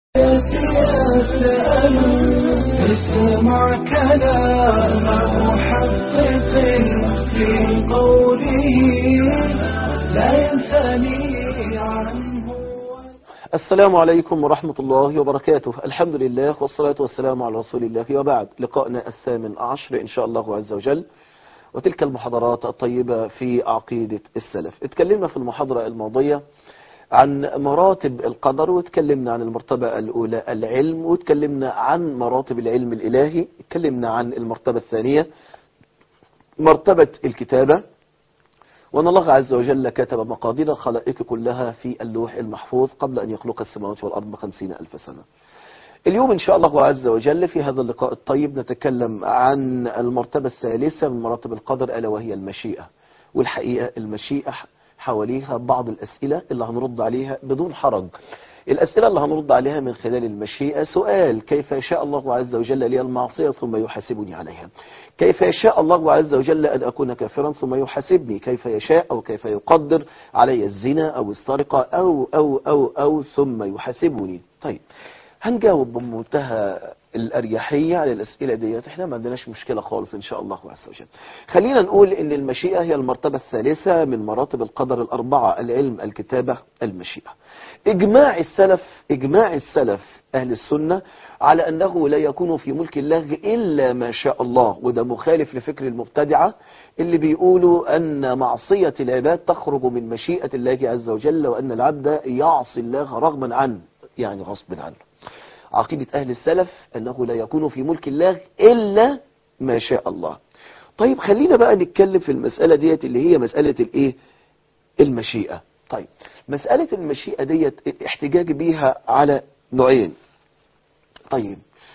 يسأل اسمع كلام محقق في قوله لا ينثني عنه السلام عليكم ورحمة الله وبركاته الحمد لله والصلاة والسلام على رسول الله وبعد لقائنا الثامن عشر إن شاء الله عز وجل وتلك المحاضرات الطيبة في عقيدة السلف اتكلمنا في المحاضرة الماضية عن مراتب القدر واتكلمنا عن المرتبة الأولى العلم واتكلمنا عن مراتب العلم الإلهي اتكلمنا عن المرتبة الثانية مرتبة الكتابة وأن الله عز وجل كتب مقادير الخلائق كلها في اللوح المحفوظ قبل أن يخلق السماوات والأرض بخمسين ألف سنة اليوم إن شاء الله عز وجل في هذا اللقاء الطيب نتكلم عن المرتبة الثالثة من مراتب القدر ألا وهي المشيئة والحقيقة المشيئة حواليها بعض الأسئلة اللي هنرد عليها بدون حرج الأسئلة اللي هنرد عليها من خلال المشيئة سؤال كيف يشاء الله عز وجل لي المعصية ثم يحاسبني عليها كيف يشاء الله عز وجل أن أكون كافرا ثم يحاسبني كيف يشاء أو كيف يقدر علي الزنا أو السرقة أو أو أو أو ثم يحاسبني طيب هنجاوب بمنتهى الأريحية على الأسئلة ديت احنا ما عندناش مشكلة خالص إن شاء الله عز وجل خلينا نقول إن المشيئة هي المرتبة الثالثة من مراتب القدر الأربعة العلم الكتابة المشيئة إجماع السلف إجماع السلف أهل السنة على أنه لا يكون في ملك الله إلا ما شاء الله وده مخالف لفكر المبتدعة اللي بيقولوا أن معصية العباد تخرج من مشيئة الله عز وجل وأن العبد يعصي الله رغما عنه يعني غصب عنه عقيدة أهل السلف أنه لا يكون في ملك الله إلا ما شاء الله طيب خلينا بقى نتكلم في المسألة ديت اللي هي مسألة الإيه المشيئة طيب مسألة المشيئة ديت احتجاج بيها على نوعين طيب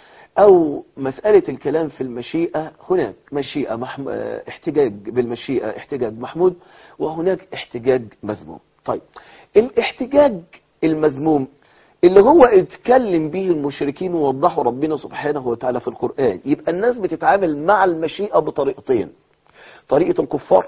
أو مسألة الكلام في المشيئة هناك مشيئة محم... احتجاج بالمشيئة احتجاج محمود وهناك احتجاج مذموم طيب الاحتجاج المذموم اللي هو اتكلم به المشركين ووضحوا ربنا سبحانه وتعالى في القرآن يبقى الناس بتتعامل مع المشيئة بطريقتين طريقة الكفار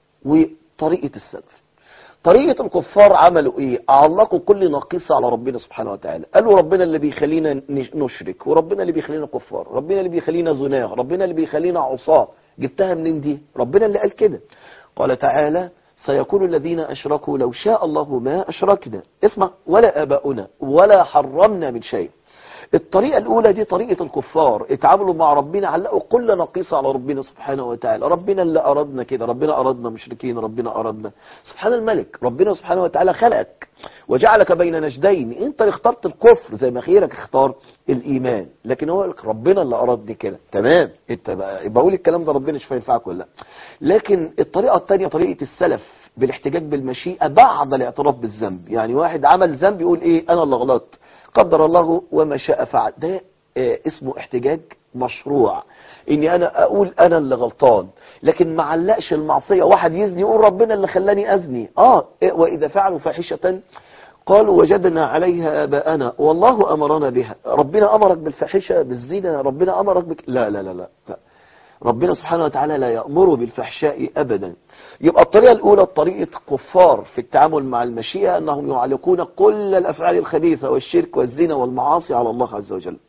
وطريقة السلف طريقة الكفار عملوا ايه علقوا كل نقيصة على ربنا سبحانه وتعالى قالوا ربنا اللي بيخلينا نشرك وربنا اللي بيخلينا كفار ربنا اللي بيخلينا زناه ربنا اللي بيخلينا عصاه جبتها منين دي ربنا اللي قال كده قال تعالى سيقول الذين أشركوا لو شاء الله ما أشركنا اسمع ولا آباؤنا ولا حرمنا من شيء الطريقة الأولى دي طريقة الكفار اتعاملوا مع ربنا علقوا كل نقيصة على ربنا سبحانه وتعالى ربنا اللي أردنا كده ربنا أردنا مشركين ربنا أردنا سبحان الملك ربنا سبحانه وتعالى خلقك وجعلك بين نجدين انت اللي اخترت الكفر زي ما خيرك اختار الإيمان لكن هو ربنا اللي أردني كده تمام انت بقى بقول الكلام ده ربنا مش هينفعك ولا لا لكن الطريقة الثانية طريقة السلف بالاحتجاج بالمشيئة بعد الاعتراف بالذنب يعني واحد عمل ذنب يقول ايه انا اللي غلطت قدر الله وما شاء فعل ده اه اسمه احتجاج مشروع اني انا اقول انا اللي غلطان لكن ما علقش المعصية واحد يزني يقول ربنا اللي خلاني ازني اه واذا فعلوا فاحشة قالوا وجدنا عليها آباءنا والله أمرنا بها ربنا أمرك بالفاحشة بالزنا ربنا أمرك بك لا لا لا لا, لا. ربنا سبحانه وتعالى لا يأمر بالفحشاء أبدا يبقى الطريقة الأولى طريقة كفار في التعامل مع المشيئة أنهم يعلقون كل الأفعال الخبيثة والشرك والزنا والمعاصي على الله عز وجل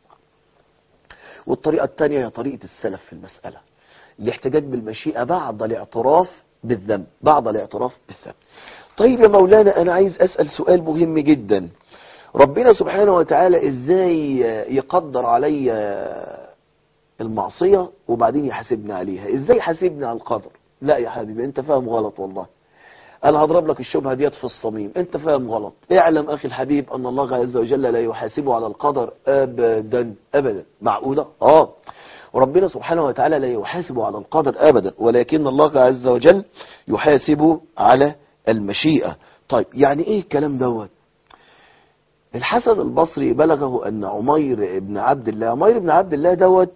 والطريقة الثانية هي طريقة السلف في المسألة الاحتجاج بالمشيئة بعد الاعتراف بالذنب بعد الاعتراف بالذنب طيب يا مولانا أنا عايز أسأل سؤال مهم جدا ربنا سبحانه وتعالى إزاي يقدر علي المعصية وبعدين يحاسبنا عليها ازاي يحاسبنا على القدر لا يا حبيبي انت فاهم غلط والله انا هضرب لك الشبهة ديت في الصميم انت فاهم غلط اعلم اخي الحبيب ان الله عز وجل لا يحاسبه على القدر ابدا ابدا معقولة اه وربنا سبحانه وتعالى لا يحاسب على القدر ابدا ولكن الله عز وجل يحاسب على المشيئة طيب يعني ايه الكلام دوت الحسن البصري بلغه ان عمير بن عبد الله عمير بن عبد الله دوت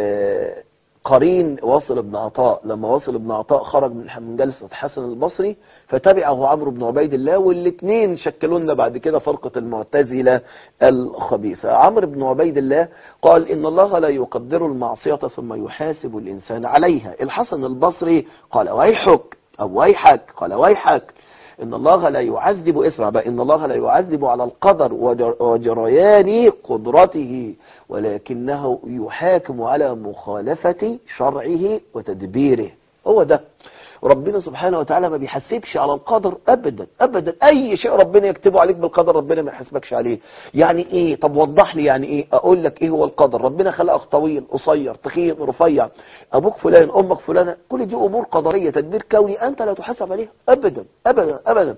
قرين واصل بن عطاء لما واصل بن عطاء خرج من جلسة حسن البصري فتبعه عمرو بن عبيد الله والاثنين شكلوا لنا بعد كده فرقة المعتزلة الخبيثة عمرو بن عبيد الله قال إن الله لا يقدر المعصية ثم يحاسب الإنسان عليها الحسن البصري قال ويحك أو ويحك قال ويحك ان الله لا يعذب اسمع بقى ان الله لا يعذب على القدر وجر- وجريان قدرته ولكنه يحاكم على مخالفة شرعه وتدبيره هو ده ربنا سبحانه وتعالى ما بيحاسبش على القدر ابدا ابدا اي شيء ربنا يكتبه عليك بالقدر ربنا ما يحاسبكش عليه يعني ايه طب وضح لي يعني ايه اقول لك ايه هو القدر ربنا خلقك طويل قصير تخين رفيع ابوك فلان امك فلانه كل دي امور قدريه تدبير كوني انت لا تحاسب عليها ابدا ابدا ابدا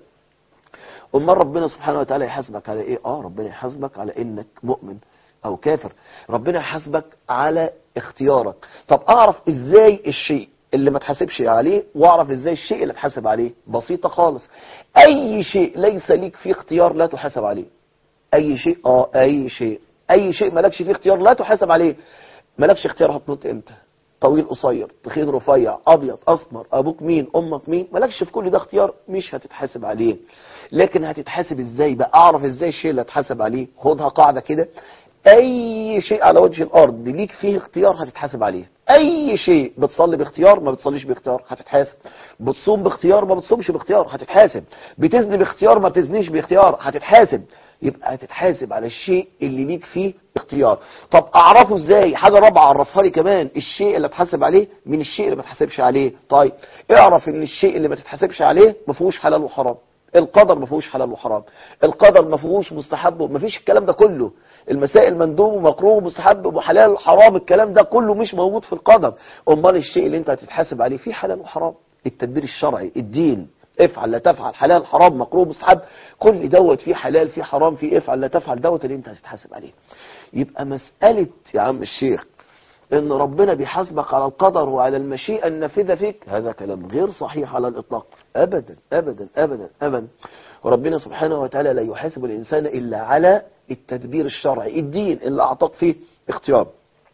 امال ربنا سبحانه وتعالى يحاسبك على ايه اه ربنا يحاسبك على انك مؤمن او كافر ربنا يحاسبك على اختيارك طب اعرف ازاي الشيء اللي ما تحاسبش عليه واعرف ازاي الشيء اللي تحاسب عليه بسيطة خالص اي شيء ليس ليك فيه اختيار لا تحاسب عليه اي شيء اه اي شيء اي شيء مالكش فيه اختيار لا تحاسب عليه مالكش اختيار هتنط امتى طويل قصير تخين رفيع ابيض اسمر ابوك مين امك مين مالكش في كل ده اختيار مش هتتحاسب عليه لكن هتتحاسب ازاي بقى اعرف ازاي الشيء اللي هتحاسب عليه خدها قاعدة كده اي شيء على وجه الارض ليك فيه اختيار هتتحاسب عليه اي شيء بتصلي باختيار ما بتصليش باختيار هتتحاسب بتصوم باختيار ما بتصومش باختيار هتتحاسب بتزني باختيار ما بتزنيش باختيار هتتحاسب يبقى هتتحاسب على الشيء اللي ليك فيه اختيار طب اعرفه ازاي حاجة رابعة عرفها لي كمان الشيء اللي اتحاسب عليه من الشيء اللي ما تحاسبش عليه طيب اعرف ان الشيء اللي ما تتحاسبش عليه ما فيهوش حلال وحرام القدر ما فيهوش حلال وحرام القدر ما فيهوش مستحب ما فيش الكلام ده كله المسائل مندوب ومكروه ومستحب وحلال وحرام الكلام ده كله مش موجود في القدر امال الشيء اللي انت هتتحاسب عليه فيه حلال وحرام التدبير الشرعي الدين افعل لا تفعل حلال حرام مكروه مستحب كل دوت فيه حلال فيه حرام فيه افعل لا تفعل دوت اللي انت هتتحاسب عليه يبقى مسألة يا عم الشيخ ان ربنا بيحاسبك على القدر وعلى المشيئة النافذة فيك هذا كلام غير صحيح على الاطلاق ابدا ابدا ابدا ابدا وربنا سبحانه وتعالى لا يحاسب الانسان الا على التدبير الشرعي الدين اللي اعطاك فيه اختيار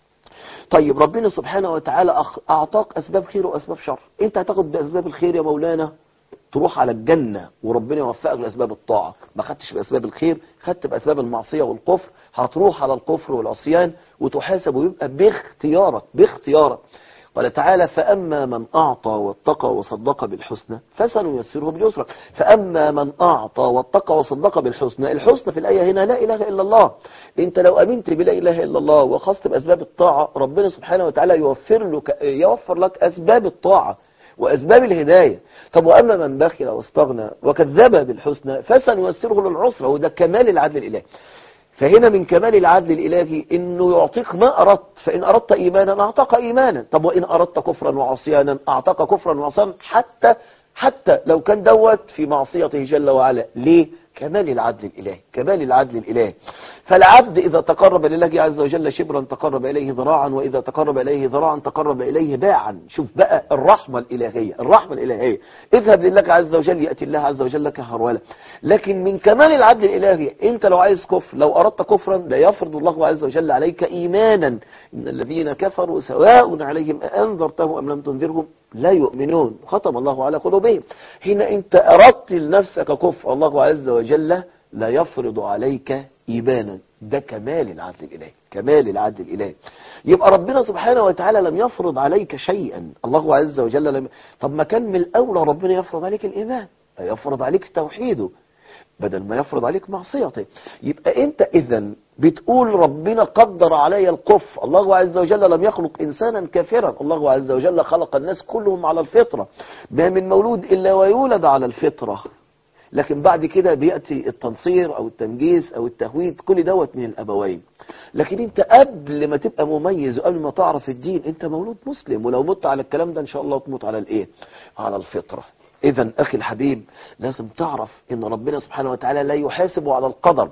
طيب ربنا سبحانه وتعالى أخ- اعطاك اسباب خير واسباب شر انت هتاخد باسباب الخير يا مولانا تروح على الجنة وربنا يوفقك لأسباب الطاعة ما خدتش بأسباب الخير خدت بأسباب المعصية والكفر هتروح على الكفر والعصيان وتحاسب ويبقى باختيارك باختيارك قال تعالى فأما من أعطى واتقى وصدق بالحسنى فسنيسره باليسرى فأما من أعطى واتقى وصدق بالحسنى الحسنى في الآية هنا لا إله إلا الله أنت لو أمنت بلا إله إلا الله وخصت بأسباب الطاعة ربنا سبحانه وتعالى يوفر لك, يوفر لك أسباب الطاعة وأسباب الهداية طب وأما من بخل واستغنى وكذب بالحسنى فسنيسره للعسرى وده كمال العدل الإلهي فهنا من كمال العدل الإلهي إنه يعطيك ما أردت فإن أردت إيمانا أعطاك إيمانا طب وإن أردت كفرا وعصيانا أعطاك كفرا وعصيانا حتى حتى لو كان دوت في معصيته جل وعلا ليه كمال العدل الإلهي كمال العدل الإلهي فالعبد إذا تقرب لله عز وجل شبرا تقرب إليه ذراعا وإذا تقرب إليه ذراعا تقرب إليه باعا شوف بقى الرحمة الإلهية الرحمة الإلهية اذهب لله عز وجل يأتي الله عز وجل لك هرولا لكن من كمال العدل الإلهي أنت لو عايز كفر لو أردت كفرا لا يفرض الله عز وجل عليك إيمانا إن الذين كفروا سواء عليهم أنذرتهم أم لم تنذرهم لا يؤمنون ختم الله على قلوبهم هنا أنت أردت لنفسك كفر الله عز وجل لا يفرض عليك إيمانا ده كمال العدل الإلهي كمال العدل الإلهي يبقى ربنا سبحانه وتعالى لم يفرض عليك شيئا الله عز وجل لم طب ما كان من الأولى ربنا يفرض عليك الإيمان يفرض عليك توحيده بدل ما يفرض عليك معصيته يبقى انت اذا بتقول ربنا قدر علي الكفر الله عز وجل لم يخلق انسانا كافرا الله عز وجل خلق الناس كلهم على الفطرة ما من مولود الا ويولد على الفطرة لكن بعد كده بيأتي التنصير او التنجيس او التهويد كل دوت من الابوين لكن انت قبل ما تبقى مميز وقبل ما تعرف الدين انت مولود مسلم ولو مت على الكلام ده ان شاء الله تموت على الايه على الفطرة اذا اخي الحبيب لازم تعرف ان ربنا سبحانه وتعالى لا يحاسب على القدر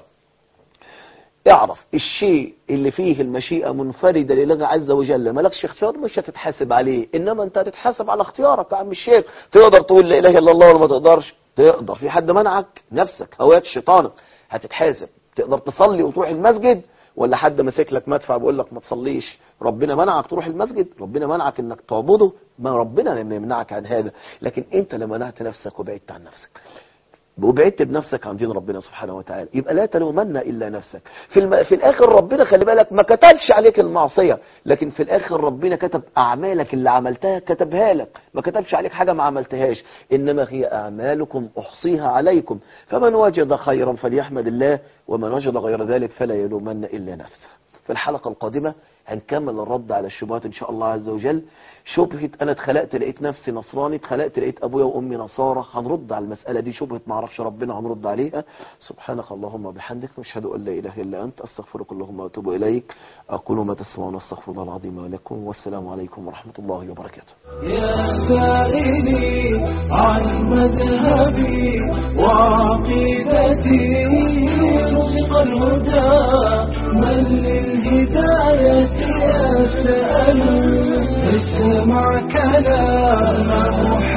اعرف الشيء اللي فيه المشيئة منفردة لله عز وجل مالكش اختيار مش هتتحاسب عليه انما انت هتتحاسب على اختيارك يا عم الشيخ تقدر تقول لا اله الا الله ولا ما تقدرش تقدر في حد منعك نفسك هواك شيطانك هتتحاسب تقدر تصلي وتروح المسجد ولا حد ماسك لك مدفع بيقول لك ما تصليش ربنا منعك تروح المسجد ربنا منعك انك تعبده ما ربنا لم يمنعك عن هذا لكن انت اللي منعت نفسك وبعدت عن نفسك وبعدت بنفسك عن دين ربنا سبحانه وتعالى يبقى لا تلومن الا نفسك في الم... في الاخر ربنا خلي بالك ما كتبش عليك المعصيه لكن في الاخر ربنا كتب اعمالك اللي عملتها كتبها لك ما كتبش عليك حاجه ما عملتهاش انما هي اعمالكم احصيها عليكم فمن وجد خيرا فليحمد الله ومن وجد غير ذلك فلا يلومن الا نفسه في الحلقه القادمه هنكمل الرد على الشبهات ان شاء الله عز وجل شبهة انا اتخلقت لقيت نفسي نصراني اتخلقت لقيت ابويا وامي نصارى هنرد على المسألة دي شبهة ما اعرفش ربنا هنرد عليها سبحانك اللهم وبحمدك نشهد ان لا اله الا انت استغفرك اللهم واتوب اليك اقول ما تسمعون استغفر الله العظيم لكم والسلام عليكم ورحمة الله وبركاته يا سائلي عن مذهبي وعقيدتي رزق الهدى من للهداية يسأل اسمع كلام